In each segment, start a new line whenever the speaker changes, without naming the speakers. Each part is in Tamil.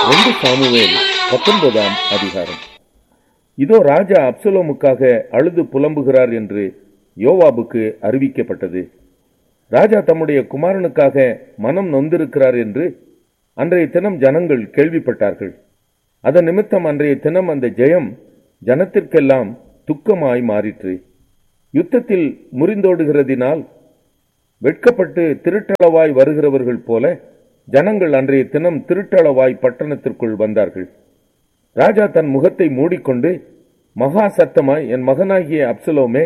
ஒன்று சாமுவேல் பத்தொன்பதாம் அதிகாரம் இதோ ராஜா அப்சலோமுக்காக அழுது புலம்புகிறார் என்று யோவாபுக்கு அறிவிக்கப்பட்டது ராஜா தம்முடைய குமாரனுக்காக மனம் நொந்திருக்கிறார் என்று அன்றைய தினம் ஜனங்கள் கேள்விப்பட்டார்கள் அதன் நிமித்தம் அன்றைய தினம் அந்த ஜெயம் ஜனத்திற்கெல்லாம் துக்கமாய் மாறிற்று யுத்தத்தில் முறிந்தோடுகிறதினால் வெட்கப்பட்டு திருட்டளவாய் வருகிறவர்கள் போல ஜனங்கள் அன்றைய தினம் திருட்டளவாய் பட்டணத்திற்குள் வந்தார்கள் ராஜா தன் முகத்தை மூடிக்கொண்டு மகா சத்தமாய் என் மகனாகிய அப்சலோமே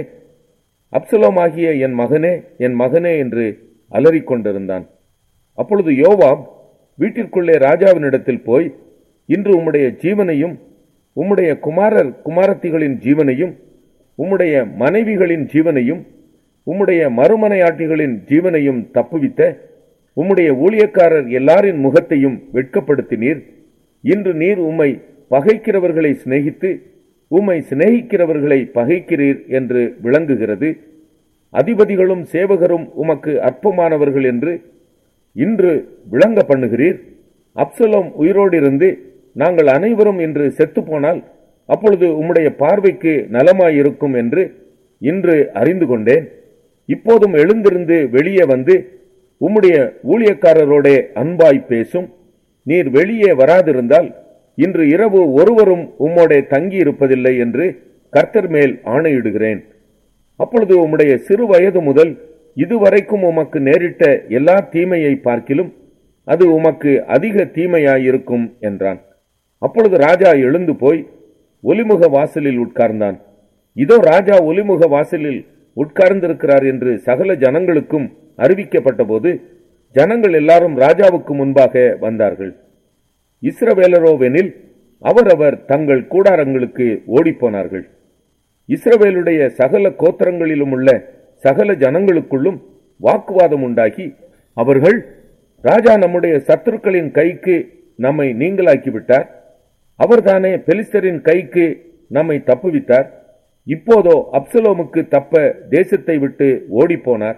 அப்சலோமாகிய என் மகனே என் மகனே என்று அலறிக் கொண்டிருந்தான் அப்பொழுது யோவாப் வீட்டிற்குள்ளே ராஜாவினிடத்தில் போய் இன்று உம்முடைய ஜீவனையும் உம்முடைய குமாரர் குமாரத்திகளின் ஜீவனையும் உம்முடைய மனைவிகளின் ஜீவனையும் உம்முடைய மறுமனையாட்டிகளின் ஜீவனையும் தப்புவித்த உம்முடைய ஊழியக்காரர் எல்லாரின் முகத்தையும் வெட்கப்படுத்தினீர் இன்று நீர் உம்மை பகைக்கிறவர்களை சிநேகித்து உம்மை சிநேகிக்கிறவர்களை பகைக்கிறீர் என்று விளங்குகிறது அதிபதிகளும் சேவகரும் உமக்கு அற்பமானவர்கள் என்று இன்று விளங்க பண்ணுகிறீர் அப்சலோம் உயிரோடு இருந்து நாங்கள் அனைவரும் இன்று செத்துப்போனால் அப்பொழுது உம்முடைய பார்வைக்கு நலமாயிருக்கும் என்று இன்று அறிந்து கொண்டேன் இப்போதும் எழுந்திருந்து வெளியே வந்து உம்முடைய ஊழியக்காரரோடே அன்பாய் பேசும் நீர் வெளியே வராதிருந்தால் இன்று இரவு ஒருவரும் உம்மோடே தங்கி இருப்பதில்லை என்று கர்த்தர் மேல் ஆணையிடுகிறேன் அப்பொழுது உம்முடைய சிறு வயது முதல் இதுவரைக்கும் உமக்கு நேரிட்ட எல்லா தீமையை பார்க்கிலும் அது உமக்கு அதிக தீமையாயிருக்கும் என்றான் அப்பொழுது ராஜா எழுந்து போய் ஒலிமுக வாசலில் உட்கார்ந்தான் இதோ ராஜா ஒலிமுக வாசலில் உட்கார்ந்திருக்கிறார் என்று சகல ஜனங்களுக்கும் அறிவிக்கப்பட்டபோது ஜனங்கள் எல்லாரும் ராஜாவுக்கு முன்பாக வந்தார்கள் இஸ்ரவேலரோவெனில் அவரவர் தங்கள் கூடாரங்களுக்கு ஓடிப்போனார்கள் இஸ்ரவேலுடைய சகல கோத்திரங்களிலும் உள்ள சகல ஜனங்களுக்குள்ளும் வாக்குவாதம் உண்டாகி அவர்கள் ராஜா நம்முடைய சத்துருக்களின் கைக்கு நம்மை நீங்களாக்கிவிட்டார் அவர்தானே பெலிஸ்தரின் கைக்கு நம்மை தப்புவித்தார் இப்போதோ அப்சலோமுக்கு தப்ப தேசத்தை விட்டு ஓடிப்போனார்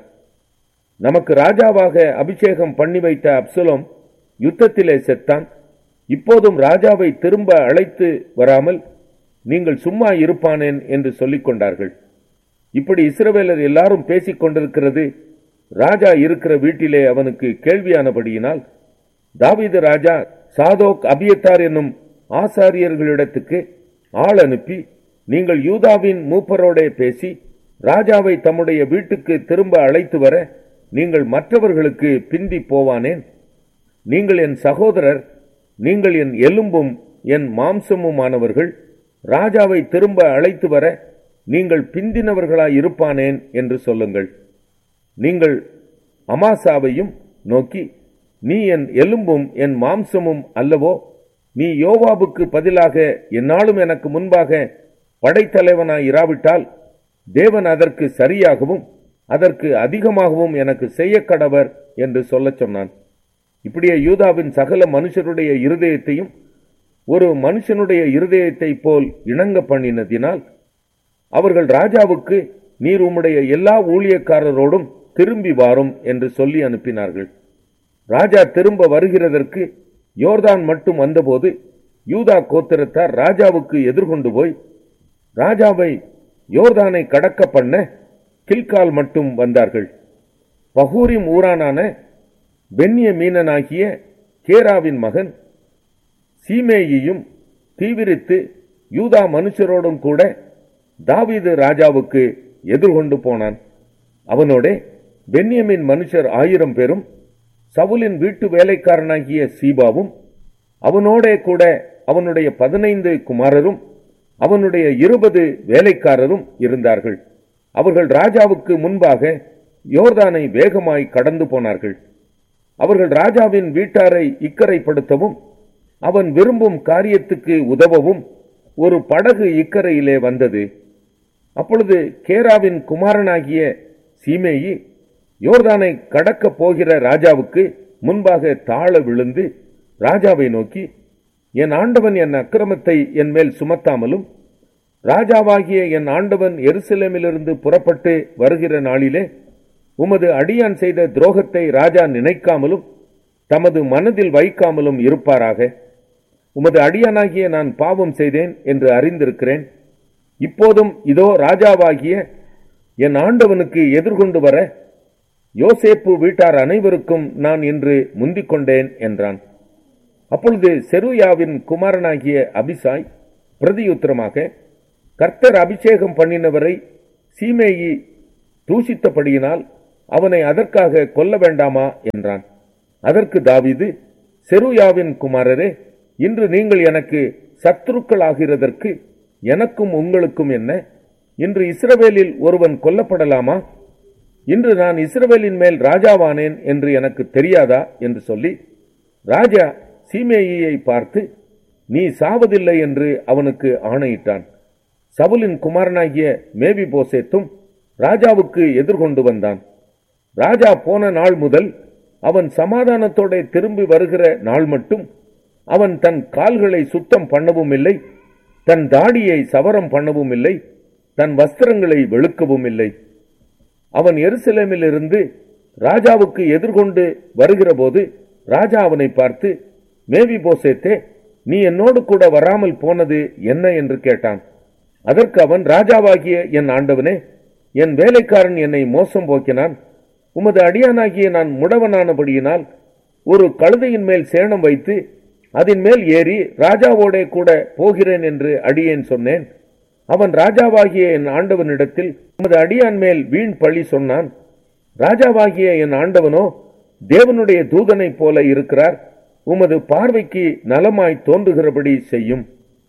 நமக்கு ராஜாவாக அபிஷேகம் பண்ணி வைத்த அப்சலோம் யுத்தத்திலே செத்தான் இப்போதும் ராஜாவை திரும்ப அழைத்து வராமல் நீங்கள் சும்மா இருப்பானேன் என்று சொல்லிக் கொண்டார்கள் இப்படி இஸ்ரவேலர் எல்லாரும் பேசிக் கொண்டிருக்கிறது ராஜா இருக்கிற வீட்டிலே அவனுக்கு கேள்வியானபடியினால் தாவீது ராஜா சாதோக் அபியத்தார் என்னும் ஆசாரியர்களிடத்துக்கு ஆள் அனுப்பி நீங்கள் யூதாவின் மூப்பரோடே பேசி ராஜாவை தம்முடைய வீட்டுக்கு திரும்ப அழைத்து வர நீங்கள் மற்றவர்களுக்கு பிந்தி போவானேன் நீங்கள் என் சகோதரர் நீங்கள் என் எலும்பும் என் மாம்சமுமானவர்கள் ராஜாவை திரும்ப அழைத்து வர நீங்கள் பிந்தினவர்களாய் இருப்பானேன் என்று சொல்லுங்கள் நீங்கள் அமாசாவையும் நோக்கி நீ என் எலும்பும் என் மாம்சமும் அல்லவோ நீ யோவாபுக்கு பதிலாக என்னாலும் எனக்கு முன்பாக படைத்தலைவனாய் இராவிட்டால் தேவன் அதற்கு சரியாகவும் அதற்கு அதிகமாகவும் எனக்கு செய்ய கடவர் என்று சொல்லச் சொன்னான் இப்படியே யூதாவின் சகல மனுஷருடைய இருதயத்தையும் ஒரு மனுஷனுடைய இருதயத்தை போல் இணங்க பண்ணினதினால் அவர்கள் ராஜாவுக்கு நீர் உம்முடைய எல்லா ஊழியக்காரரோடும் திரும்பி வாரும் என்று சொல்லி அனுப்பினார்கள் ராஜா திரும்ப வருகிறதற்கு யோர்தான் மட்டும் வந்தபோது யூதா கோத்திரத்தார் ராஜாவுக்கு எதிர்கொண்டு போய் ராஜாவை யோர்தானை கடக்க பண்ண கில்கால் மட்டும் வந்தார்கள் பகூரிம் ஊரானான பென்னிய மீனனாகிய கேராவின் மகன் சீமேயையும் தீவிரித்து யூதா மனுஷரோடும் கூட தாவீது ராஜாவுக்கு எதிர்கொண்டு போனான் அவனோட பென்யமின் மனுஷர் ஆயிரம் பேரும் சவுலின் வீட்டு வேலைக்காரனாகிய சீபாவும் அவனோடே கூட அவனுடைய பதினைந்து குமாரரும் அவனுடைய இருபது வேலைக்காரரும் இருந்தார்கள் அவர்கள் ராஜாவுக்கு முன்பாக யோர்தானை வேகமாய் கடந்து போனார்கள் அவர்கள் ராஜாவின் வீட்டாரை இக்கரைப்படுத்தவும் அவன் விரும்பும் காரியத்துக்கு உதவவும் ஒரு படகு இக்கரையிலே வந்தது அப்பொழுது கேராவின் குமாரனாகிய சீமேயி யோர்தானை கடக்கப் போகிற ராஜாவுக்கு முன்பாக தாழ விழுந்து ராஜாவை நோக்கி என் ஆண்டவன் என் அக்கிரமத்தை என் மேல் சுமத்தாமலும் ராஜாவாகிய என் ஆண்டவன் எருசலேமிலிருந்து புறப்பட்டு வருகிற நாளிலே உமது அடியான் செய்த துரோகத்தை ராஜா நினைக்காமலும் தமது மனதில் வைக்காமலும் இருப்பாராக உமது அடியானாகிய நான் பாவம் செய்தேன் என்று அறிந்திருக்கிறேன் இப்போதும் இதோ ராஜாவாகிய என் ஆண்டவனுக்கு எதிர்கொண்டு வர யோசேப்பு வீட்டார் அனைவருக்கும் நான் இன்று முந்திக் கொண்டேன் என்றான் அப்பொழுது செருயாவின் குமாரனாகிய அபிசாய் பிரதியுத்தரமாக கர்த்தர் அபிஷேகம் பண்ணினவரை சீமேயி தூஷித்தபடியினால் அவனை அதற்காக கொல்ல வேண்டாமா என்றான் அதற்கு தாவீது செருயாவின் குமாரரே இன்று நீங்கள் எனக்கு சத்துருக்களாகிறதற்கு எனக்கும் உங்களுக்கும் என்ன இன்று இஸ்ரவேலில் ஒருவன் கொல்லப்படலாமா இன்று நான் இஸ்ரவேலின் மேல் ராஜாவானேன் என்று எனக்கு தெரியாதா என்று சொல்லி ராஜா சீமேயியை பார்த்து நீ சாவதில்லை என்று அவனுக்கு ஆணையிட்டான் சவுலின் குமாரனாகிய மேவி போசேத்தும் ராஜாவுக்கு எதிர்கொண்டு வந்தான் ராஜா போன நாள் முதல் அவன் சமாதானத்தோட திரும்பி வருகிற நாள் மட்டும் அவன் தன் கால்களை சுத்தம் பண்ணவும் இல்லை தன் தாடியை சவரம் பண்ணவும் இல்லை தன் வஸ்திரங்களை வெளுக்கவும் இல்லை அவன் எருசலேமிலிருந்து ராஜாவுக்கு எதிர்கொண்டு வருகிறபோது ராஜா அவனை பார்த்து மேவி போசேத்தே நீ என்னோடு கூட வராமல் போனது என்ன என்று கேட்டான் அதற்கு அவன் ராஜாவாகிய என் ஆண்டவனே என் வேலைக்காரன் என்னை மோசம் போக்கினான் உமது அடியானாகிய நான் முடவனானபடியினால் ஒரு கழுதையின் மேல் சேணம் வைத்து அதன் மேல் ஏறி ராஜாவோடே கூட போகிறேன் என்று அடியேன் சொன்னேன் அவன் ராஜாவாகிய என் ஆண்டவனிடத்தில் உமது அடியான் மேல் வீண் பழி சொன்னான் ராஜாவாகிய என் ஆண்டவனோ தேவனுடைய தூதனைப் போல இருக்கிறார் உமது பார்வைக்கு நலமாய் தோன்றுகிறபடி செய்யும்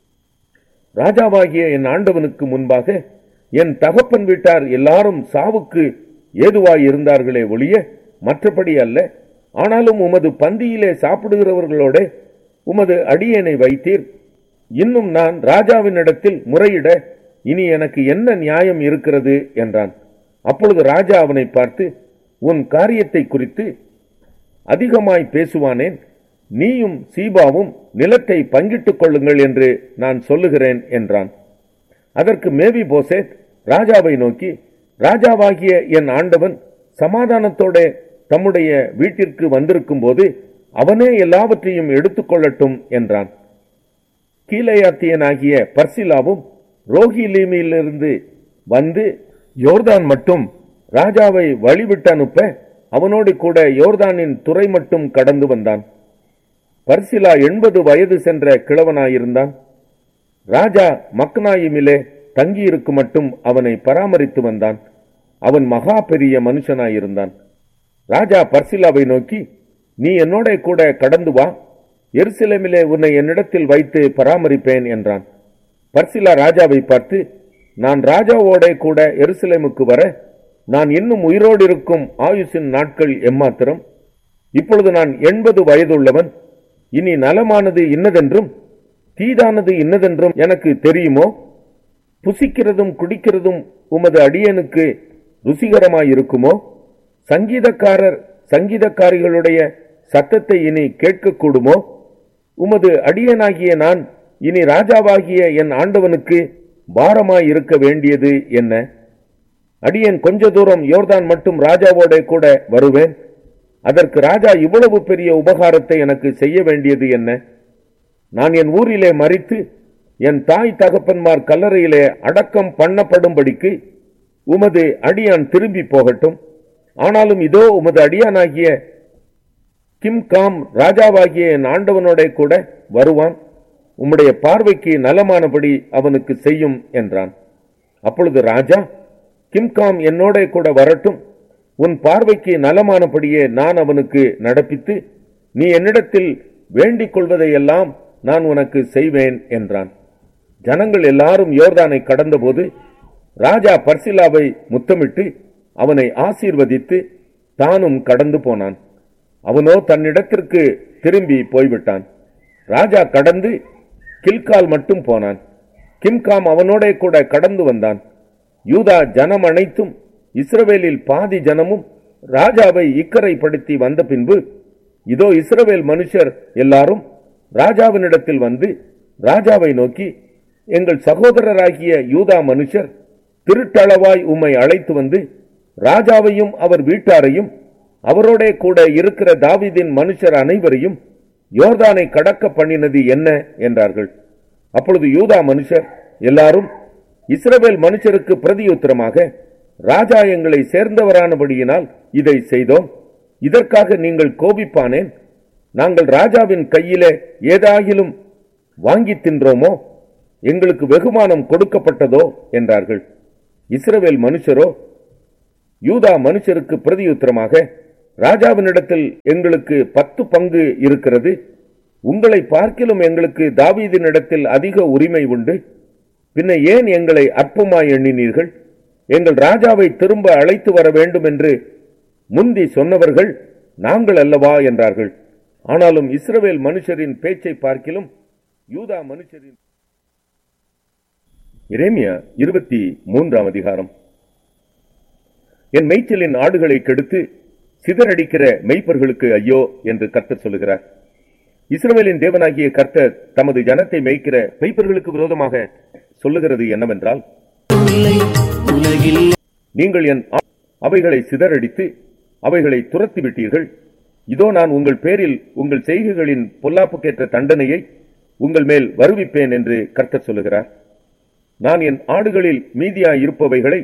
ராஜாவாகிய என் ஆண்டவனுக்கு முன்பாக என் தகப்பன் வீட்டார் எல்லாரும் சாவுக்கு ஏதுவாய் இருந்தார்களே ஒழிய மற்றபடி அல்ல ஆனாலும் உமது பந்தியிலே சாப்பிடுகிறவர்களோட உமது அடியேனை வைத்தீர் இன்னும் நான் ராஜாவினிடத்தில் முறையிட இனி எனக்கு என்ன நியாயம் இருக்கிறது என்றான் அப்பொழுது ராஜா அவனை பார்த்து உன் காரியத்தை குறித்து அதிகமாய் பேசுவானேன் நீயும் சீபாவும் நிலத்தை பங்கிட்டுக் கொள்ளுங்கள் என்று நான் சொல்லுகிறேன் என்றான் அதற்கு மேவி போசேத் ராஜாவை நோக்கி ராஜாவாகிய என் ஆண்டவன் சமாதானத்தோட தம்முடைய வீட்டிற்கு வந்திருக்கும் போது அவனே எல்லாவற்றையும் எடுத்துக்கொள்ளட்டும் என்றான் கீழையாத்தியனாகிய பர்சிலாவும் ரோஹிலீமிலிருந்து வந்து யோர்தான் மட்டும் ராஜாவை வழிவிட்டு அனுப்ப அவனோடு கூட யோர்தானின் துறை மட்டும் கடந்து வந்தான் பர்சிலா எண்பது வயது சென்ற கிழவனாயிருந்தான் ராஜா மக்னாயிமிலே தங்கியிருக்கு மட்டும் அவனை பராமரித்து வந்தான் அவன் மகா பெரிய மனுஷனாயிருந்தான் ராஜா பர்சிலாவை நோக்கி நீ என்னோட கூட கடந்து வா எருசலேமிலே உன்னை என்னிடத்தில் வைத்து பராமரிப்பேன் என்றான் பர்சிலா ராஜாவை பார்த்து நான் ராஜாவோட கூட எருசலேமுக்கு வர நான் இன்னும் உயிரோடு இருக்கும் ஆயுசின் நாட்கள் எம்மாத்திரம் இப்பொழுது நான் எண்பது வயதுள்ளவன் இனி நலமானது இன்னதென்றும் தீதானது இன்னதென்றும் எனக்கு தெரியுமோ புசிக்கிறதும் குடிக்கிறதும் உமது அடியனுக்கு ருசிகரமாயிருக்குமோ சங்கீதக்காரர் சங்கீதக்காரிகளுடைய சத்தத்தை இனி கேட்கக்கூடுமோ உமது அடியனாகிய நான் இனி ராஜாவாகிய என் ஆண்டவனுக்கு பாரமாய் இருக்க வேண்டியது என்ன அடியேன் கொஞ்ச தூரம் யோர்தான் மட்டும் ராஜாவோட கூட வருவேன் அதற்கு ராஜா இவ்வளவு பெரிய உபகாரத்தை எனக்கு செய்ய வேண்டியது என்ன நான் என் ஊரிலே மறித்து என் தாய் தகப்பன்மார் கல்லறையிலே அடக்கம் பண்ணப்படும்படிக்கு உமது அடியான் திரும்பி போகட்டும் ஆனாலும் இதோ உமது அடியானாகிய கிம் காம் ராஜாவாகிய என் ஆண்டவனோட கூட வருவான் உம்முடைய பார்வைக்கு நலமானபடி அவனுக்கு செய்யும் என்றான் அப்பொழுது ராஜா கிம்காம் என்னோட கூட வரட்டும் உன் பார்வைக்கு நலமானபடியே நான் அவனுக்கு நடப்பித்து நீ என்னிடத்தில் வேண்டிக் கொள்வதையெல்லாம் நான் உனக்கு செய்வேன் என்றான் ஜனங்கள் எல்லாரும் யோர்தானை கடந்தபோது ராஜா பர்சிலாவை முத்தமிட்டு அவனை ஆசீர்வதித்து தானும் கடந்து போனான் அவனோ தன்னிடத்திற்கு திரும்பி போய்விட்டான் ராஜா கடந்து கில்கால் மட்டும் போனான் கிம்காம் அவனோட கூட கடந்து வந்தான் யூதா ஜனம் அனைத்தும் இஸ்ரவேலில் பாதி ஜனமும் ராஜாவை இக்கரைப்படுத்தி வந்த பின்பு இதோ இஸ்ரவேல் மனுஷர் எல்லாரும் ராஜாவினிடத்தில் வந்து ராஜாவை நோக்கி எங்கள் சகோதரராகிய யூதா மனுஷர் திருட்டளவாய் உம்மை அழைத்து வந்து ராஜாவையும் அவர் வீட்டாரையும் அவரோட கூட இருக்கிற தாவீதின் மனுஷர் அனைவரையும் யோர்தானை கடக்க பண்ணினது என்ன என்றார்கள் அப்பொழுது யூதா மனுஷர் எல்லாரும் இஸ்ரவேல் மனுஷருக்கு பிரதியுத்தரமாக ராஜா எங்களை சேர்ந்தவரானபடியினால் இதை செய்தோம் இதற்காக நீங்கள் கோபிப்பானேன் நாங்கள் ராஜாவின் கையிலே ஏதாகிலும் வாங்கி தின்றோமோ எங்களுக்கு வெகுமானம் கொடுக்கப்பட்டதோ என்றார்கள் இஸ்ரவேல் மனுஷரோ யூதா மனுஷருக்கு பிரதியுத்தரமாக ராஜாவினிடத்தில் எங்களுக்கு பத்து பங்கு இருக்கிறது உங்களை பார்க்கிலும் எங்களுக்கு தாவீதினிடத்தில் அதிக உரிமை உண்டு பின்ன ஏன் எங்களை அற்பமாய் எண்ணினீர்கள் எங்கள் ராஜாவை திரும்ப அழைத்து வர வேண்டும் என்று முந்தி சொன்னவர்கள் நாங்கள் அல்லவா என்றார்கள் ஆனாலும் இஸ்ரவேல் மனுஷரின் பேச்சை பார்க்கிலும் யூதா மனுஷரின் எரேமியா இருபத்தி மூன்றாம் அதிகாரம் என் மேய்ச்சலின் ஆடுகளை கெடுத்து சிதறடிக்கிற மெய்ப்பர்களுக்கு ஐயோ என்று கர்த்தர் சொல்லுகிறார் இஸ்ரவேலின் தேவனாகிய கர்த்தர் தமது ஜனத்தை மேய்க்கிற மெய்ப்பர்களுக்கு விரோதமாக சொல்லுகிறது என்னவென்றால்
இல்லை உலகில்
நீங்கள் என் ஆ- அவைகளை சிதறடித்து அவைகளை துரத்தி விட்டீர்கள் இதோ நான் உங்கள் பேரில் உங்கள் செய்கைகளின் பொல்லாப்புக்கேற்ற தண்டனையை உங்கள் மேல் வருவிப்பேன் என்று கர்த்தர் சொல்லுகிறார் நான் என் ஆடுகளில் மீதியாய் இருப்பவைகளை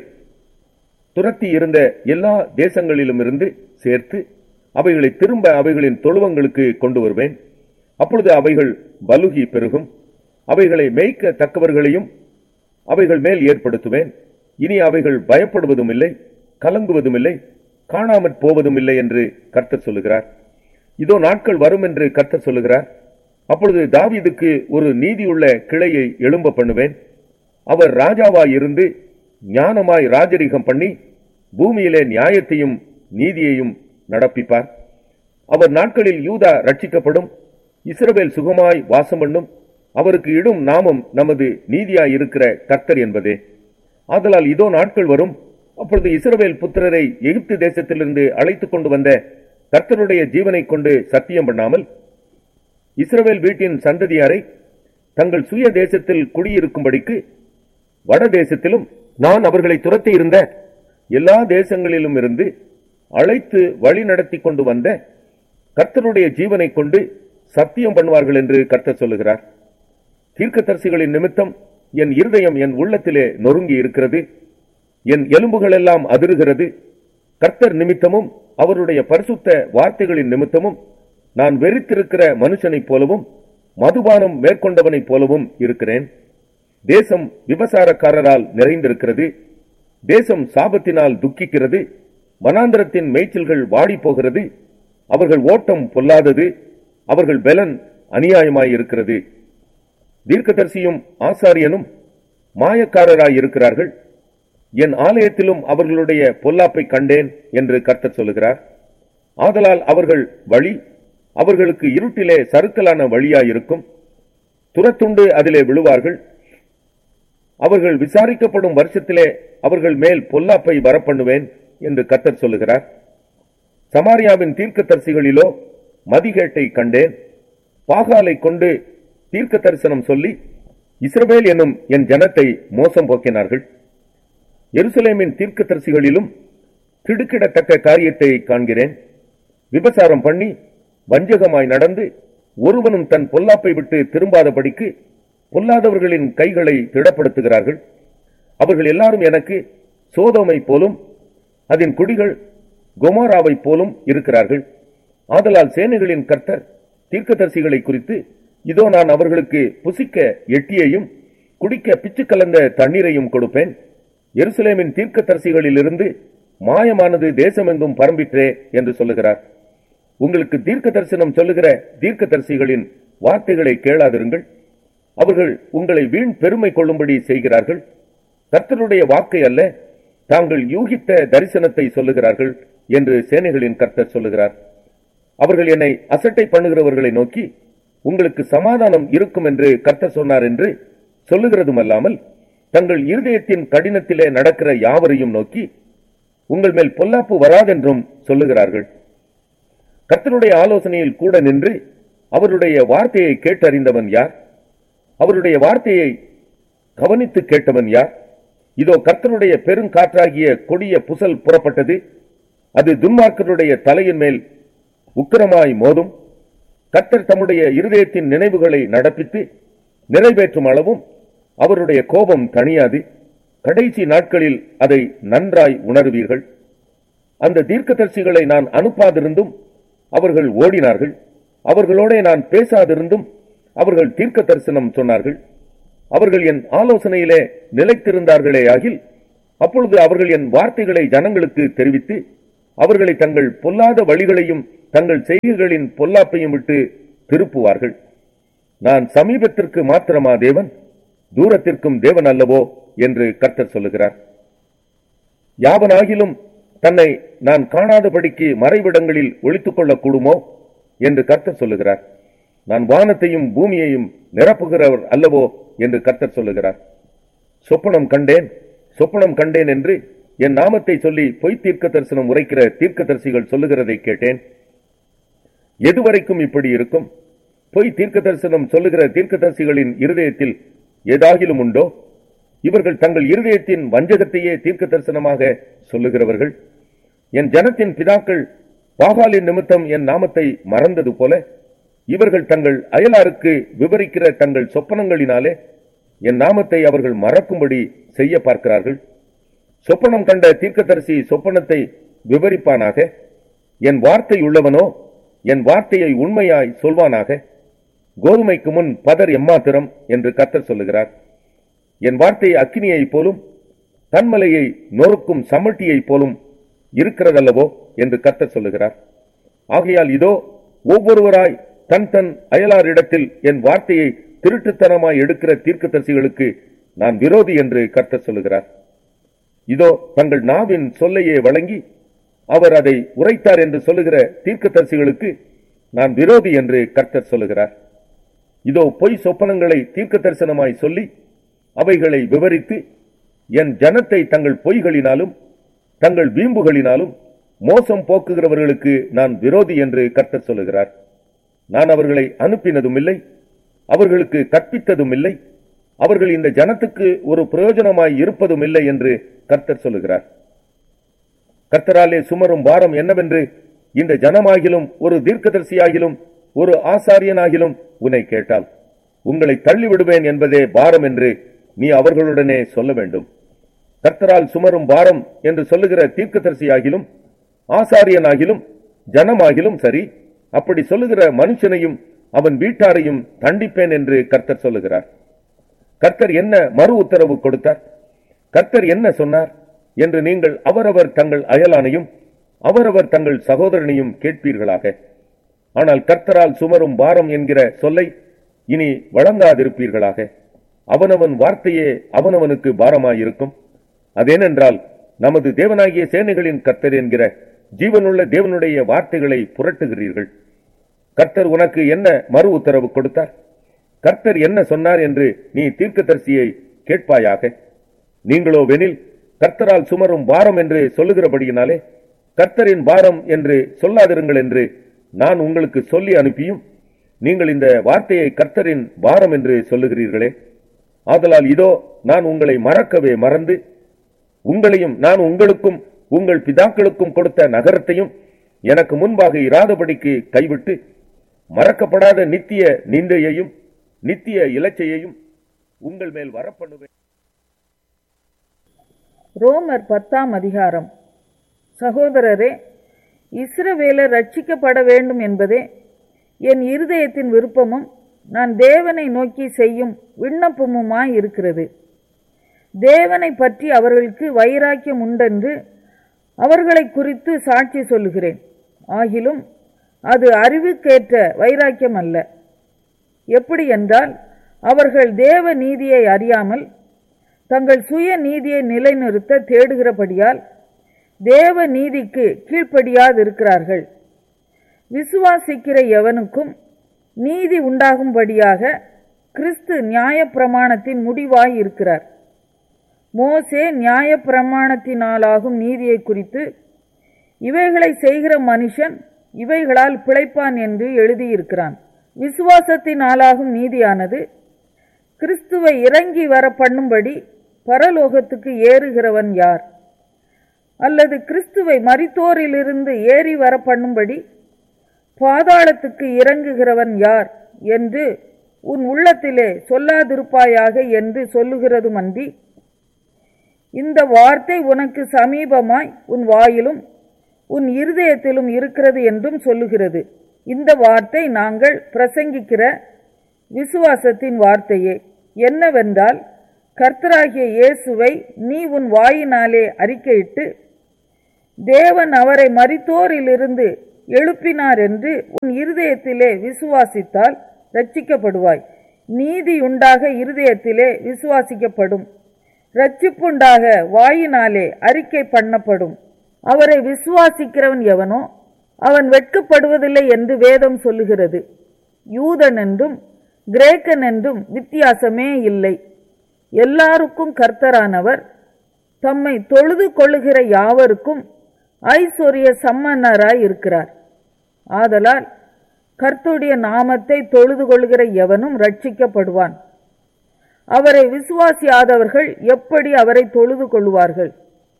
துரத்தி இருந்த எல்லா தேசங்களிலுமிருந்து சேர்த்து அவைகளை திரும்ப அவைகளின் தொழுவங்களுக்கு கொண்டு வருவேன் அப்பொழுது அவைகள் பலுகி பெருகும் அவைகளை மேய்க்க தக்கவர்களையும் அவைகள் மேல் ஏற்படுத்துவேன் இனி அவைகள் பயப்படுவதும் இல்லை கலங்குவதும் இல்லை காணாமற் போவதும் இல்லை என்று கர்த்தர் சொல்லுகிறார் இதோ நாட்கள் வரும் என்று கர்த்தர் சொல்லுகிறார் அப்பொழுது தாவீதுக்கு ஒரு நீதியுள்ள கிளையை எழும்ப பண்ணுவேன் அவர் ராஜாவாய் இருந்து ஞானமாய் ராஜரிகம் பண்ணி பூமியிலே நியாயத்தையும் நீதியையும் நடப்பிப்பார் அவர் நாட்களில் யூதா ரட்சிக்கப்படும் இஸ்ரவேல் சுகமாய் வாசம் பண்ணும் அவருக்கு இடும் நாமம் நமது நீதியாய் இருக்கிற கர்த்தர் என்பதே ஆதலால் இதோ நாட்கள் வரும் அப்பொழுது இஸ்ரவேல் புத்திரரை எகிப்து தேசத்திலிருந்து அழைத்துக் கொண்டு வந்த கர்த்தருடைய ஜீவனை கொண்டு சத்தியம் பண்ணாமல் இஸ்ரவேல் வீட்டின் சந்ததியாரை தங்கள் சுய தேசத்தில் குடியிருக்கும்படிக்கு வட தேசத்திலும் நான் அவர்களை துரத்தி இருந்த எல்லா தேசங்களிலும் இருந்து அழைத்து வழி நடத்தி கொண்டு வந்த கர்த்தருடைய ஜீவனை கொண்டு சத்தியம் பண்ணுவார்கள் என்று கர்த்தர் சொல்லுகிறார் தீர்க்கதரிசிகளின் நிமித்தம் என் இருதயம் என் உள்ளத்திலே நொறுங்கி இருக்கிறது என் எலும்புகள் எல்லாம் அதிருகிறது கர்த்தர் நிமித்தமும் அவருடைய பரிசுத்த வார்த்தைகளின் நிமித்தமும் நான் வெறித்திருக்கிற மனுஷனைப் போலவும் மதுபானம் மேற்கொண்டவனைப் போலவும் இருக்கிறேன் தேசம் விபசாரக்காரரால் நிறைந்திருக்கிறது தேசம் சாபத்தினால் துக்கிக்கிறது வனாந்திரத்தின் மேய்ச்சல்கள் வாடி போகிறது அவர்கள் ஓட்டம் பொல்லாதது அவர்கள் பெலன் அநியாயமாயிருக்கிறது தீர்க்கதரிசியும் ஆசாரியனும் மாயக்காரராய் இருக்கிறார்கள் என் ஆலயத்திலும் அவர்களுடைய பொல்லாப்பை கண்டேன் என்று கர்த்தர் சொல்லுகிறார் ஆதலால் அவர்கள் வழி அவர்களுக்கு இருட்டிலே சறுக்கலான வழியாயிருக்கும் துரத்துண்டு அதிலே விழுவார்கள் அவர்கள் விசாரிக்கப்படும் வருஷத்திலே அவர்கள் மேல் பொல்லாப்பை வரப்பண்ணுவேன் என்று கர்த்தர் சொல்லுகிறார் சமாரியாவின் தீர்க்கதரிசிகளிலோ மதிகேட்டை கண்டேன் பாகாலை கொண்டு தீர்க்க தரிசனம் சொல்லி இஸ்ரவேல் என்னும் என் ஜனத்தை மோசம் போக்கினார்கள் எருசலேமின் தீர்க்கதரிசிகளிலும் திடுக்கிடத்தக்க காரியத்தை காண்கிறேன் விபசாரம் பண்ணி வஞ்சகமாய் நடந்து ஒருவனும் தன் பொல்லாப்பை விட்டு திரும்பாதபடிக்கு பொல்லாதவர்களின் கைகளை திடப்படுத்துகிறார்கள் அவர்கள் எல்லாரும் எனக்கு சோதோமை போலும் அதன் குடிகள் கொமாராவை போலும் இருக்கிறார்கள் ஆதலால் சேனைகளின் கர்த்தர் தீர்க்கதரிசிகளை குறித்து இதோ நான் அவர்களுக்கு புசிக்க எட்டியையும் குடிக்க பிச்சு கலந்த தண்ணீரையும் கொடுப்பேன் எருசலேமின் தீர்க்கதரிசிகளிலிருந்து மாயமானது தேசமெங்கும் பரம்பிற்றே என்று சொல்லுகிறார் உங்களுக்கு தீர்க்க தரிசனம் சொல்லுகிற தீர்க்கதரிசிகளின் வார்த்தைகளை கேளாதிருங்கள் அவர்கள் உங்களை வீண் பெருமை கொள்ளும்படி செய்கிறார்கள் கர்த்தருடைய வாக்கை அல்ல தாங்கள் யூகித்த தரிசனத்தை சொல்லுகிறார்கள் என்று சேனைகளின் கர்த்தர் சொல்லுகிறார் அவர்கள் என்னை அசட்டை பண்ணுகிறவர்களை நோக்கி உங்களுக்கு சமாதானம் இருக்கும் என்று கர்த்தர் சொன்னார் என்று சொல்லுகிறதும் அல்லாமல் தங்கள் இருதயத்தின் கடினத்திலே நடக்கிற யாவரையும் நோக்கி உங்கள் மேல் பொல்லாப்பு வராதென்றும் சொல்லுகிறார்கள் கர்த்தருடைய ஆலோசனையில் கூட நின்று அவருடைய வார்த்தையை கேட்டறிந்தவன் யார் அவருடைய வார்த்தையை கவனித்து கேட்டவன் யார் இதோ கர்த்தருடைய பெருங்காற்றாகிய கொடிய புசல் புறப்பட்டது அது துன்மார்க்கருடைய தலையின் மேல் உக்கிரமாய் மோதும் கர்த்தர் தம்முடைய இருதயத்தின் நினைவுகளை நடப்பித்து நிறைவேற்றும் அளவும் அவருடைய கோபம் தணியாது கடைசி நாட்களில் அதை நன்றாய் உணருவீர்கள் அந்த தீர்க்கதரிசிகளை நான் அனுப்பாதிருந்தும் அவர்கள் ஓடினார்கள் அவர்களோட நான் பேசாதிருந்தும் அவர்கள் தீர்க்க தரிசனம் சொன்னார்கள் அவர்கள் என் ஆலோசனையிலே நிலைத்திருந்தார்களே ஆகில் அப்பொழுது அவர்கள் என் வார்த்தைகளை ஜனங்களுக்கு தெரிவித்து அவர்களை தங்கள் பொல்லாத வழிகளையும் தங்கள் செய்கைகளின் பொல்லாப்பையும் விட்டு திருப்புவார்கள் நான் சமீபத்திற்கு மாத்திரமா தேவன் தூரத்திற்கும் தேவன் அல்லவோ என்று கர்த்தர் சொல்லுகிறார் யாவனாகிலும் தன்னை நான் காணாதபடிக்கு மறைவிடங்களில் ஒளித்துக் கொள்ளக்கூடுமோ என்று கர்த்தர் சொல்லுகிறார் நான் வானத்தையும் பூமியையும் நிரப்புகிறவர் அல்லவோ என்று கர்த்தர் சொல்லுகிறார் சொப்பனம் கண்டேன் சொப்பனம் கண்டேன் என்று என் நாமத்தை சொல்லி பொய் தீர்க்க தரிசனம் உரைக்கிற தீர்க்கதரிசிகள் சொல்லுகிறதை கேட்டேன் எதுவரைக்கும் இப்படி இருக்கும் பொய் தீர்க்க தரிசனம் சொல்லுகிற தீர்க்கதரிசிகளின் இருதயத்தில் ஏதாகிலும் உண்டோ இவர்கள் தங்கள் இருதயத்தின் வஞ்சகத்தையே தீர்க்க தரிசனமாக சொல்லுகிறவர்கள் என் ஜனத்தின் பிதாக்கள் பாகாலின் நிமித்தம் என் நாமத்தை மறந்தது போல இவர்கள் தங்கள் அயலாருக்கு விவரிக்கிற தங்கள் சொப்பனங்களினாலே என் நாமத்தை அவர்கள் மறக்கும்படி செய்ய பார்க்கிறார்கள் சொப்பனம் கண்ட தீர்க்கதரிசி சொப்பனத்தை விவரிப்பானாக என் வார்த்தை உள்ளவனோ என் வார்த்தையை உண்மையாய் சொல்வானாக கோதுமைக்கு முன் பதர் எம்மாத்திரம் என்று கர்த்தர் சொல்லுகிறார் என் வார்த்தை அக்கினியைப் போலும் தன்மலையை நொறுக்கும் சமட்டியைப் போலும் இருக்கிறதல்லவோ என்று கர்த்தர் சொல்லுகிறார் ஆகையால் இதோ ஒவ்வொருவராய் தன் தன் அயலாரிடத்தில் என் வார்த்தையை திருட்டுத்தனமாய் எடுக்கிற தீர்க்கதரிசிகளுக்கு நான் விரோதி என்று கர்த்தர் சொல்லுகிறார் இதோ தங்கள் நாவின் சொல்லையே வழங்கி அவர் அதை உரைத்தார் என்று சொல்லுகிற தீர்க்கதரிசிகளுக்கு நான் விரோதி என்று கர்த்தர் சொல்லுகிறார் இதோ பொய் சொப்பனங்களை தீர்க்க தரிசனமாய் சொல்லி அவைகளை விவரித்து என் ஜனத்தை தங்கள் பொய்களினாலும் தங்கள் வீம்புகளினாலும் மோசம் போக்குகிறவர்களுக்கு நான் விரோதி என்று கர்த்தர் சொல்லுகிறார் நான் அவர்களை அனுப்பினதும் இல்லை அவர்களுக்கு கற்பித்ததும் இல்லை அவர்கள் இந்த ஜனத்துக்கு ஒரு பிரயோஜனமாய் இருப்பதும் இல்லை என்று கர்த்தர் சொல்லுகிறார் கர்த்தராலே சுமரும் பாரம் என்னவென்று இந்த ஜனமாகிலும் ஒரு தீர்க்கதரிசியாகிலும் ஒரு ஆசாரியனாகிலும் உன்னை கேட்டால் உங்களை தள்ளிவிடுவேன் என்பதே பாரம் என்று நீ அவர்களுடனே சொல்ல வேண்டும் கர்த்தரால் சுமரும் பாரம் என்று சொல்லுகிற தீர்க்கதரிசியாகிலும் ஆசாரியனாகிலும் ஜனமாகிலும் சரி அப்படி சொல்லுகிற மனுஷனையும் அவன் வீட்டாரையும் தண்டிப்பேன் என்று கர்த்தர் சொல்லுகிறார் கர்த்தர் என்ன மறு உத்தரவு கொடுத்தார் கர்த்தர் என்ன சொன்னார் என்று நீங்கள் அவரவர் தங்கள் அயலானையும் அவரவர் தங்கள் சகோதரனையும் கேட்பீர்களாக ஆனால் கர்த்தரால் சுமரும் பாரம் என்கிற சொல்லை இனி வழங்காதிருப்பீர்களாக அவனவன் வார்த்தையே அவனவனுக்கு பாரமாயிருக்கும் அதேனென்றால் நமது தேவனாகிய சேனைகளின் கர்த்தர் என்கிற ஜீவனுள்ள தேவனுடைய வார்த்தைகளை புரட்டுகிறீர்கள் கர்த்தர் உனக்கு என்ன மறு உத்தரவு கொடுத்தார் கர்த்தர் என்ன சொன்னார் என்று நீ தீர்க்கதரிசியை கேட்பாயாக நீங்களோ வெனில் கர்த்தரால் சுமரும் பாரம் என்று சொல்லுகிறபடியினாலே கர்த்தரின் பாரம் என்று சொல்லாதிருங்கள் என்று நான் உங்களுக்கு சொல்லி அனுப்பியும் நீங்கள் இந்த வார்த்தையை கர்த்தரின் பாரம் என்று சொல்லுகிறீர்களே ஆதலால் இதோ நான் உங்களை மறக்கவே மறந்து உங்களையும் நான் உங்களுக்கும் உங்கள் பிதாக்களுக்கும் கொடுத்த நகரத்தையும் எனக்கு முன்பாக இராதபடிக்கு கைவிட்டு மறக்கப்படாத நித்திய நிந்தையையும் நித்திய இலச்சையையும் உங்கள் மேல் வரப்பண்ணுவேன்
ரோமர் பத்தாம் அதிகாரம் சகோதரரே இஸ்ரவேலர் ரட்சிக்கப்பட வேண்டும் என்பதே என் இருதயத்தின் விருப்பமும் நான் தேவனை நோக்கி செய்யும் விண்ணப்பமுமாய் இருக்கிறது தேவனை பற்றி அவர்களுக்கு வைராக்கியம் உண்டென்று அவர்களை குறித்து சாட்சி சொல்லுகிறேன் ஆகிலும் அது அறிவுக்கேற்ற வைராக்கியம் அல்ல எப்படி என்றால் அவர்கள் தேவ நீதியை அறியாமல் தங்கள் சுய நீதியை நிலைநிறுத்த தேடுகிறபடியால் தேவ நீதிக்கு கீழ்ப்படியாதிருக்கிறார்கள் விசுவாசிக்கிற எவனுக்கும் நீதி உண்டாகும்படியாக கிறிஸ்து நியாயப்பிரமாணத்தின் முடிவாய் இருக்கிறார் மோசே நியாயப்பிரமாணத்தினாலாகும் நீதியை குறித்து இவைகளை செய்கிற மனுஷன் இவைகளால் பிழைப்பான் என்று எழுதியிருக்கிறான் விசுவாசத்தினாலாகும் நீதியானது கிறிஸ்துவை இறங்கி வர பண்ணும்படி பரலோகத்துக்கு ஏறுகிறவன் யார் அல்லது கிறிஸ்துவை மரித்தோரிலிருந்து ஏறி வர பண்ணும்படி பாதாளத்துக்கு இறங்குகிறவன் யார் என்று உன் உள்ளத்திலே சொல்லாதிருப்பாயாக என்று சொல்லுகிறதுமன்றி இந்த வார்த்தை உனக்கு சமீபமாய் உன் வாயிலும் உன் இருதயத்திலும் இருக்கிறது என்றும் சொல்லுகிறது இந்த வார்த்தை நாங்கள் பிரசங்கிக்கிற விசுவாசத்தின் வார்த்தையே என்னவென்றால் கர்த்தராகிய இயேசுவை நீ உன் வாயினாலே அறிக்கையிட்டு தேவன் அவரை மரித்தோரிலிருந்து எழுப்பினார் என்று உன் இருதயத்திலே விசுவாசித்தால் ரட்சிக்கப்படுவாய் நீதி உண்டாக இருதயத்திலே விசுவாசிக்கப்படும் ரட்சிப்புண்டாக வாயினாலே அறிக்கை பண்ணப்படும் அவரை விசுவாசிக்கிறவன் எவனோ அவன் வெட்கப்படுவதில்லை என்று வேதம் சொல்லுகிறது யூதன் என்றும் கிரேக்கன் என்றும் வித்தியாசமே இல்லை எல்லாருக்கும் கர்த்தரானவர் தம்மை தொழுது கொள்ளுகிற யாவருக்கும் ஐஸ்வர்ய சம்மன்னராய் இருக்கிறார் ஆதலால் கர்த்தருடைய நாமத்தை தொழுது கொள்கிற எவனும் ரட்சிக்கப்படுவான் அவரை விசுவாசியாதவர்கள் எப்படி அவரை தொழுது கொள்வார்கள்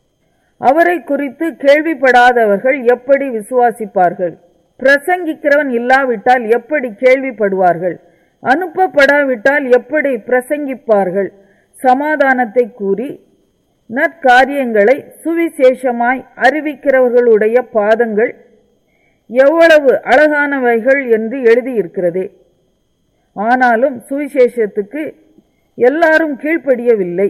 அவரை குறித்து கேள்விப்படாதவர்கள் எப்படி விசுவாசிப்பார்கள் பிரசங்கிக்கிறவன் இல்லாவிட்டால் எப்படி கேள்விப்படுவார்கள் அனுப்பப்படாவிட்டால் எப்படி பிரசங்கிப்பார்கள் சமாதானத்தை கூறி நற்காரியங்களை சுவிசேஷமாய் அறிவிக்கிறவர்களுடைய பாதங்கள் எவ்வளவு அழகானவைகள் என்று எழுதியிருக்கிறதே ஆனாலும் சுவிசேஷத்துக்கு எல்லாரும் கீழ்ப்படியவில்லை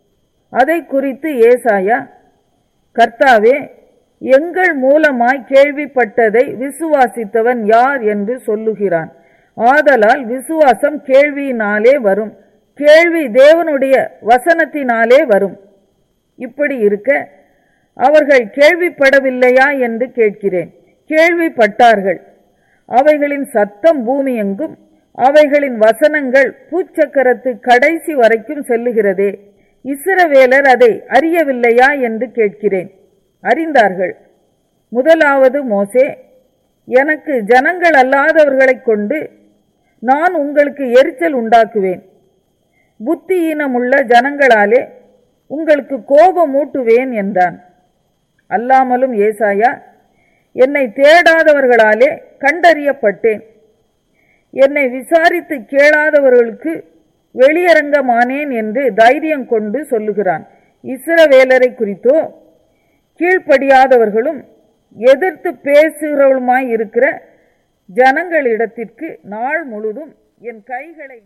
அதை குறித்து ஏசாயா கர்த்தாவே எங்கள் மூலமாய் கேள்விப்பட்டதை விசுவாசித்தவன் யார் என்று சொல்லுகிறான் ஆதலால் விசுவாசம் கேள்வியினாலே வரும் கேள்வி தேவனுடைய வசனத்தினாலே வரும் இப்படி இருக்க அவர்கள் கேள்விப்படவில்லையா என்று கேட்கிறேன் கேள்விப்பட்டார்கள் அவைகளின் சத்தம் பூமி எங்கும் அவைகளின் வசனங்கள் பூச்சக்கரத்து கடைசி வரைக்கும் செல்லுகிறதே இஸ்ரவேலர் அதை அறியவில்லையா என்று கேட்கிறேன் அறிந்தார்கள் முதலாவது மோசே எனக்கு ஜனங்கள் அல்லாதவர்களைக் கொண்டு நான் உங்களுக்கு எரிச்சல் உண்டாக்குவேன் புத்தியீனமுள்ள ஜனங்களாலே உங்களுக்கு கோபம் ஊட்டுவேன் என்றான் அல்லாமலும் ஏசாயா என்னை தேடாதவர்களாலே கண்டறியப்பட்டேன் என்னை விசாரித்து கேளாதவர்களுக்கு வெளியரங்கமானேன் என்று தைரியம் கொண்டு சொல்லுகிறான் இஸ்ரவேலரை குறித்தோ கீழ்ப்படியாதவர்களும் எதிர்த்து பேசுகிறவளுமாய் இருக்கிற ஜனங்களிடத்திற்கு நாள் முழுதும் என் கைகளை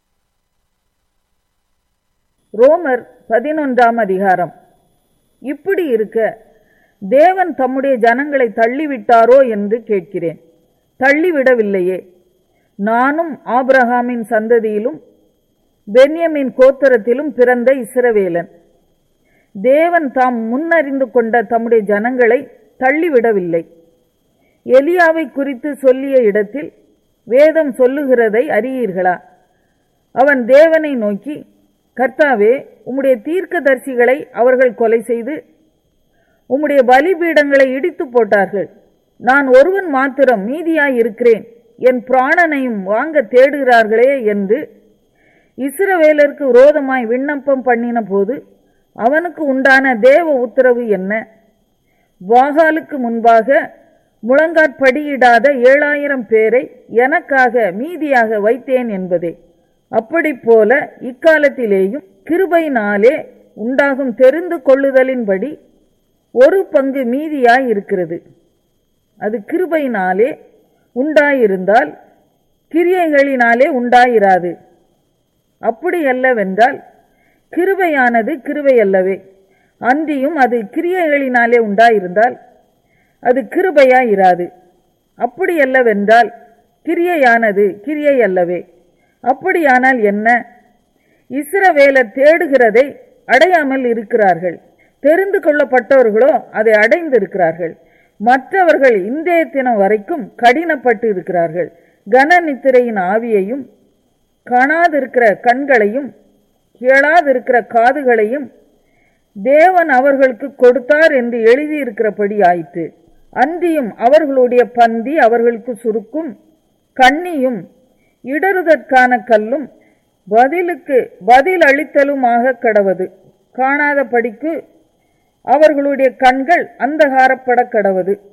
ரோமர் பதினொன்றாம் அதிகாரம் இப்படி இருக்க தேவன் தம்முடைய ஜனங்களை தள்ளிவிட்டாரோ என்று கேட்கிறேன் தள்ளிவிடவில்லையே நானும் ஆபிரகாமின் சந்ததியிலும் பென்யமின் கோத்தரத்திலும் பிறந்த இஸ்ரவேலன் தேவன் தாம் முன்னறிந்து கொண்ட தம்முடைய ஜனங்களை தள்ளிவிடவில்லை எலியாவை குறித்து சொல்லிய இடத்தில் வேதம் சொல்லுகிறதை அறியீர்களா அவன் தேவனை நோக்கி கர்த்தாவே உம்முடைய தீர்க்கதரிசிகளை அவர்கள் கொலை செய்து உம்முடைய பலிபீடங்களை இடித்து போட்டார்கள் நான் ஒருவன் மாத்திரம் மீதியாய் இருக்கிறேன் என் பிராணனையும் வாங்க தேடுகிறார்களே என்று இஸ்ரவேலருக்கு விரோதமாய் விண்ணப்பம் பண்ணின போது அவனுக்கு உண்டான தேவ உத்தரவு என்ன வாகாலுக்கு முன்பாக முழங்காற்படியிடாத ஏழாயிரம் பேரை எனக்காக மீதியாக வைத்தேன் என்பதே அப்படி போல இக்காலத்திலேயும் கிருபையினாலே உண்டாகும் தெரிந்து கொள்ளுதலின்படி ஒரு பங்கு மீதியாய் இருக்கிறது அது கிருபையினாலே உண்டாயிருந்தால் கிரியைகளினாலே உண்டாயிராது அப்படி அல்லவென்றால் கிருபையானது கிருபை அல்லவே அன்றியும் அது கிரியைகளினாலே உண்டாயிருந்தால் அது கிருபையாய் இராது அப்படி அல்லவென்றால் கிரியையானது கிரியை அல்லவே அப்படியானால் என்ன இஸ்ரவேலர் தேடுகிறதை அடையாமல் இருக்கிறார்கள் தெரிந்து கொள்ளப்பட்டவர்களோ அதை அடைந்திருக்கிறார்கள் மற்றவர்கள் இன்றைய தினம் வரைக்கும் கடினப்பட்டு இருக்கிறார்கள் கன நித்திரையின் ஆவியையும் காணாதிருக்கிற கண்களையும் கேளாதிருக்கிற காதுகளையும் தேவன் அவர்களுக்கு கொடுத்தார் என்று எழுதியிருக்கிறபடி ஆயிற்று அன்றியும் அவர்களுடைய பந்தி அவர்களுக்கு சுருக்கும் கண்ணியும் இடறுதற்கான கல்லும் பதிலுக்கு பதில் அளித்தலுமாக கடவது காணாத படிக்கு அவர்களுடைய கண்கள் அந்தகாரப்பட கடவது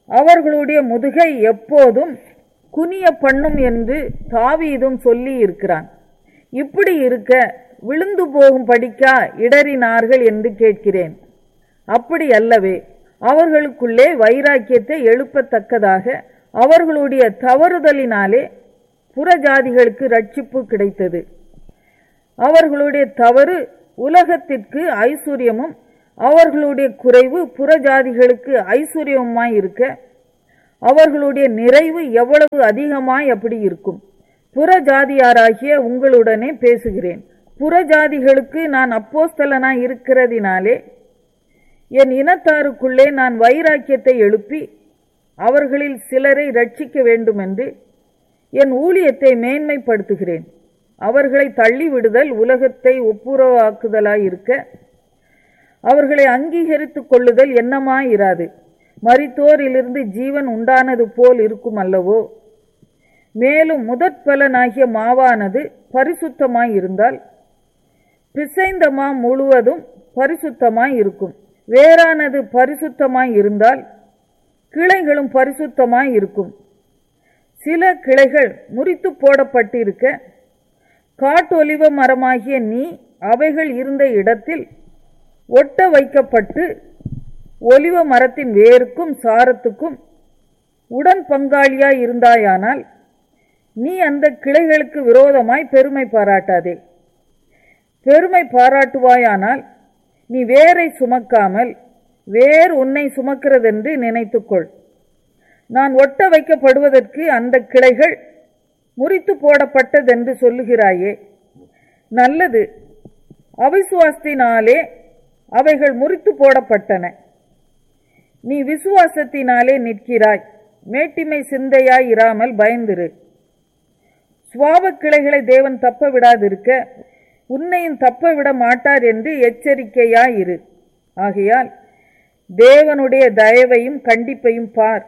அவர்களுடைய முதுகை எப்போதும் குனிய பண்ணும் என்று தாவீதும் சொல்லி இருக்கிறான் இப்படி இருக்க விழுந்து போகும் படிக்கா இடறினார்கள் என்று கேட்கிறேன் அப்படி அல்லவே அவர்களுக்குள்ளே வைராக்கியத்தை எழுப்பத்தக்கதாக அவர்களுடைய தவறுதலினாலே புறஜாதிகளுக்கு ரட்சிப்பு கிடைத்தது அவர்களுடைய தவறு உலகத்திற்கு ஐஸ்வர்யமும் அவர்களுடைய குறைவு புறஜாதிகளுக்கு ஐஸ்வர்யமுமாய் இருக்க அவர்களுடைய நிறைவு எவ்வளவு அதிகமாய் அப்படி இருக்கும் புறஜாதியாராகிய உங்களுடனே பேசுகிறேன் புறஜாதிகளுக்கு நான் அப்போஸ்தலனாய் இருக்கிறதினாலே என் இனத்தாருக்குள்ளே நான் வைராக்கியத்தை எழுப்பி அவர்களில் சிலரை ரட்சிக்க வேண்டுமென்று என் ஊழியத்தை மேன்மைப்படுத்துகிறேன் அவர்களை தள்ளிவிடுதல் உலகத்தை ஒப்புரவாக்குதலாயிருக்க அவர்களை அங்கீகரித்துக் கொள்ளுதல் என்னமாயிராது மரித்தோரிலிருந்து ஜீவன் உண்டானது போல் இருக்கும் அல்லவோ மேலும் முதற் பலனாகிய மாவானது பரிசுத்தமாய் இருந்தால் பிசைந்த மா முழுவதும் பரிசுத்தமாய் இருக்கும் வேறானது பரிசுத்தமாய் இருந்தால் கிளைகளும் பரிசுத்தமாய் இருக்கும் சில கிளைகள் முறித்து போடப்பட்டிருக்க காட்டொலிவ மரமாகிய நீ அவைகள் இருந்த இடத்தில் ஒட்ட வைக்கப்பட்டு ஒலிவ மரத்தின் வேருக்கும் சாரத்துக்கும் உடன் பங்காளியாய் இருந்தாயானால் நீ அந்த கிளைகளுக்கு விரோதமாய் பெருமை பாராட்டாதே பெருமை பாராட்டுவாயானால் நீ வேரை சுமக்காமல் வேர் உன்னை சுமக்கிறதென்று நினைத்துக்கொள் நான் ஒட்ட வைக்கப்படுவதற்கு அந்த கிளைகள் முறித்து போடப்பட்டதென்று சொல்லுகிறாயே நல்லது அவிசுவாசத்தினாலே அவைகள் முறித்து போடப்பட்டன நீ விசுவாசத்தினாலே நிற்கிறாய் மேட்டிமை சிந்தையாய் இராமல் பயந்திரு சுவாப கிளைகளை தேவன் தப்ப விடாதிருக்க உன்னையும் தப்ப விட மாட்டார் என்று எச்சரிக்கையாயிரு ஆகையால் தேவனுடைய தயவையும் கண்டிப்பையும் பார்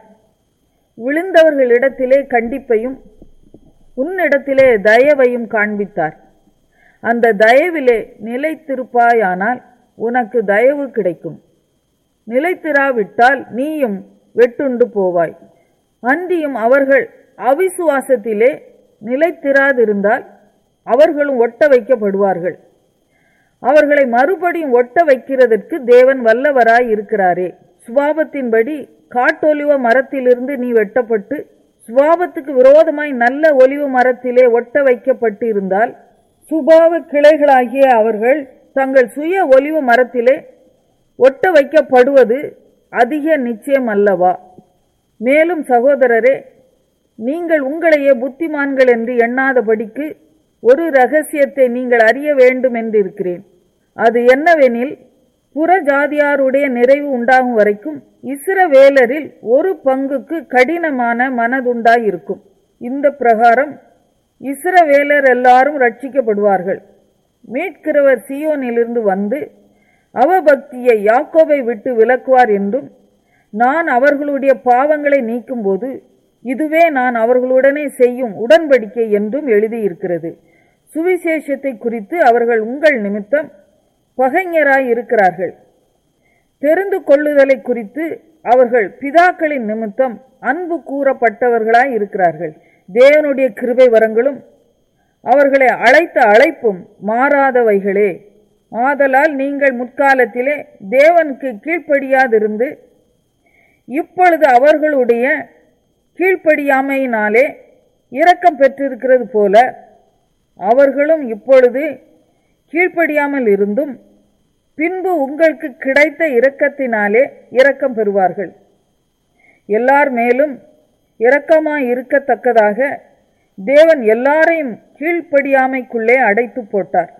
விழுந்தவர்களிடத்திலே கண்டிப்பையும் உன்னிடத்திலே தயவையும் காண்பித்தார் அந்த தயவிலே நிலைத்திருப்பாயானால் உனக்கு தயவு கிடைக்கும் நிலைத்திராவிட்டால் நீயும் வெட்டுண்டு போவாய் அன்றியும் அவர்கள் அவிசுவாசத்திலே நிலைத்திராதிருந்தால் அவர்களும் ஒட்ட வைக்கப்படுவார்கள் அவர்களை மறுபடியும் ஒட்ட வைக்கிறதற்கு தேவன் வல்லவராய் இருக்கிறாரே சுபாவத்தின்படி காட்டொலிவ மரத்திலிருந்து நீ வெட்டப்பட்டு சுபாவத்துக்கு விரோதமாய் நல்ல ஒலிவ மரத்திலே ஒட்ட வைக்கப்பட்டு இருந்தால் சுபாவ கிளைகளாகிய அவர்கள் தங்கள் சுய ஒலிவ மரத்திலே ஒட்ட வைக்கப்படுவது அதிக நிச்சயம் அல்லவா மேலும் சகோதரரே நீங்கள் உங்களையே புத்திமான்கள் என்று எண்ணாதபடிக்கு ஒரு ரகசியத்தை நீங்கள் அறிய வேண்டும் என்றிருக்கிறேன் அது என்னவெனில் புறஜாதியாருடைய நிறைவு உண்டாகும் வரைக்கும் இஸ்ரவேலரில் ஒரு பங்குக்கு கடினமான மனதுண்டாயிருக்கும் இந்த பிரகாரம் இஸ்ரவேலர் எல்லாரும் ரட்சிக்கப்படுவார்கள் மீட்கிறவர் சியோனிலிருந்து வந்து அவபக்தியை யாக்கோபை விட்டு விலக்குவார் என்றும் நான் அவர்களுடைய பாவங்களை நீக்கும்போது இதுவே நான் அவர்களுடனே செய்யும் உடன்படிக்கை என்றும் எழுதியிருக்கிறது சுவிசேஷத்தை குறித்து அவர்கள் உங்கள் நிமித்தம் பகைஞராய் இருக்கிறார்கள் தெரிந்து கொள்ளுதலை குறித்து அவர்கள் பிதாக்களின் நிமித்தம் அன்பு கூறப்பட்டவர்களாய் இருக்கிறார்கள் தேவனுடைய கிருபை வரங்களும் அவர்களை அழைத்த அழைப்பும் மாறாதவைகளே ஆதலால் நீங்கள் முற்காலத்திலே தேவனுக்கு கீழ்ப்படியாதிருந்து இப்பொழுது அவர்களுடைய கீழ்ப்படியாமையினாலே இரக்கம் பெற்றிருக்கிறது போல அவர்களும் இப்பொழுது கீழ்ப்படியாமல் இருந்தும் பின்பு உங்களுக்கு கிடைத்த இரக்கத்தினாலே இரக்கம் பெறுவார்கள் எல்லார் மேலும் இரக்கமாய் இருக்கத்தக்கதாக தேவன் எல்லாரையும் கீழ்ப்படியாமைக்குள்ளே அடைத்து போட்டார்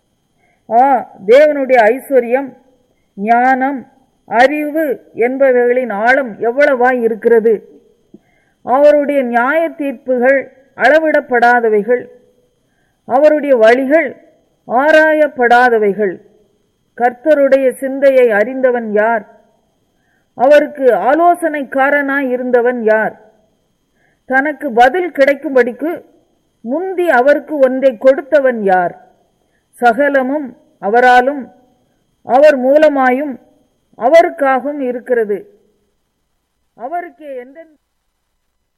ஆ தேவனுடைய ஐஸ்வர்யம் ஞானம் அறிவு என்பவைகளின் ஆழம் எவ்வளவாய் இருக்கிறது அவருடைய நியாய தீர்ப்புகள் அளவிடப்படாதவைகள் அவருடைய வழிகள் ஆராயப்படாதவைகள் கர்த்தருடைய சிந்தையை அறிந்தவன் யார் அவருக்கு ஆலோசனைக்காரனாய் இருந்தவன் யார் தனக்கு பதில் கிடைக்கும்படிக்கு முந்தி அவருக்கு ஒன்றை கொடுத்தவன் யார் சகலமும் அவராலும் அவர் மூலமாயும் அவருக்காகவும் இருக்கிறது அவருக்கே என்றென்று